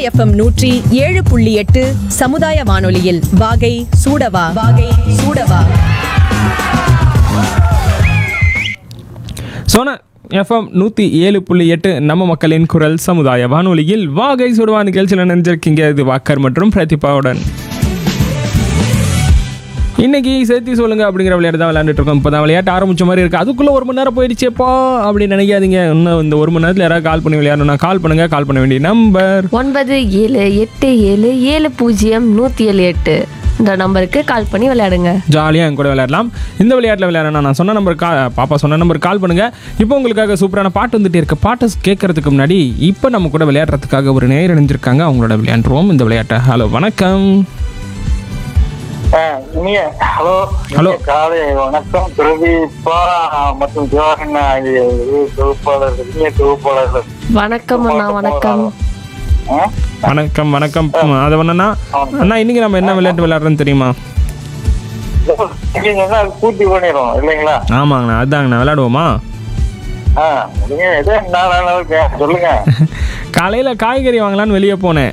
FM நூற்றி ஏழு புள்ளி எட்டு சமுதாய வானொலியில் வாகை சூடவா வாகை சூடவா சோனா எஃப்எம் நூற்றி ஏழு புள்ளி எட்டு நம்ம மக்களின் குரல் சமுதாய வானொலியில் வாகை சுடுவா நிகழ்ச்சியில் நினைஞ்சிருக்கீங்க இது வாக்கர் மற்றும் பிரதிபாவுடன் இன்னைக்கு சேர்த்தி சொல்லுங்க அப்படிங்கிற விளையாட்டு தான் விளையாண்டுட்டு இருக்கோம் இப்போ தான் விளையாட்டு ஆரம்பிச்ச மாதிரி இருக்கு அதுக்குள்ள ஒரு மணி நேரம் போயிடுச்சேப்பா அப்படின்னு நினைக்காதீங்க இன்னும் இந்த ஒரு மணி நேரத்தில் யாராவது கால் பண்ணி விளையாடணும்னா கால் பண்ணுங்க கால் பண்ண வேண்டிய நம்பர் ஒன்பது ஏழு எட்டு ஏழு ஏழு பூஜ்ஜியம் நூற்றி ஏழு எட்டு இந்த நம்பருக்கு கால் பண்ணி விளையாடுங்க ஜாலியாக என் கூட விளையாடலாம் இந்த விளையாட்டில் விளையாடணும் நான் சொன்ன நம்பர் கா பாப்பா சொன்ன நம்பர் கால் பண்ணுங்க இப்போ உங்களுக்காக சூப்பரான பாட்டு வந்துட்டே இருக்கு பாட்டை கேட்கறதுக்கு முன்னாடி இப்போ நம்ம கூட விளையாடுறதுக்காக ஒரு நேர் இணைஞ்சிருக்காங்க அவங்களோட விளையாண்டுருவோம் இந்த விளையாட்டை ஹலோ வணக்கம் ஆ, இனிய ஹலோ ஹலோ. இனிய காலை வணக்கம் பிரதீபா மற்றும் ஜோகன் ஆகிய இரு தொகுப்பாளர்கள் இனிய தொகுப்பாளர்கள் வணக்கம் அண்ணா வணக்கம் ஆ? வணக்கம் வணக்கம் அதை ஒன்றா அண்ணா இன்னைக்கு நம்ம என்ன விளையாட்டு விளையாடுறோன்னு தெரியுமா நீங்க என்ன அது பூர்த்தி பண்ணிடும் இல்லைங்களா ஆமாங்கண்ணா அதாங்கண்ணா விளையாடுவோமா ஆ நீங்க எதோ நாலு அளவுக்கு சொல்லுங்க காலையில் காய்கறி வாங்கலான்னு வெளியே போனேன்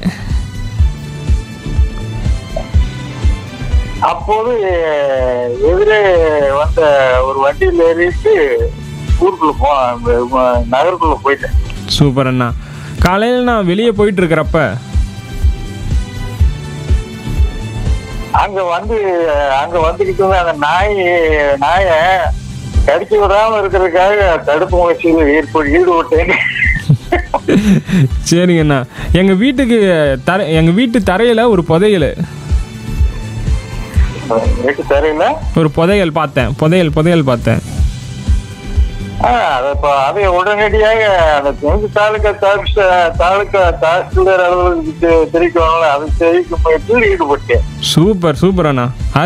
அப்போது எதிரே வந்த ஒரு வண்டியில் ஏறிட்டு ஊருக்குள்ள போ நகருக்குள்ள போயிட்டேன் சூப்பர் அண்ணா காலையில் நான் வெளியே போயிட்டு இருக்கிறப்ப அங்க வந்து அங்க வந்துகிட்டு இருந்த அந்த நாய் நாய கடிச்சு விடாம இருக்கிறதுக்காக தடுப்பு முயற்சியில் ஏற்படு ஈடுபட்டேன் சரிங்கண்ணா எங்கள் வீட்டுக்கு தரை எங்கள் வீட்டு தரையில் ஒரு புதையல் வீட்டு தெரியல ஒரு புதையல் பார்த்தேன் புதையல் புதையல் பார்த்தேன் ஆஹ் அதை இப்ப அதை உடனடியாக அந்த துணை தாலுக்கா தாலுக்கா தாலுக்கா தாசில்தார் அலுவலகத்துக்கு தெரிவிக்கணும்ல அதை தெரிவிக்கும் முயற்சியில் ஈடுபட்டேன் சூப்பர் சூப்பர் அண்ணா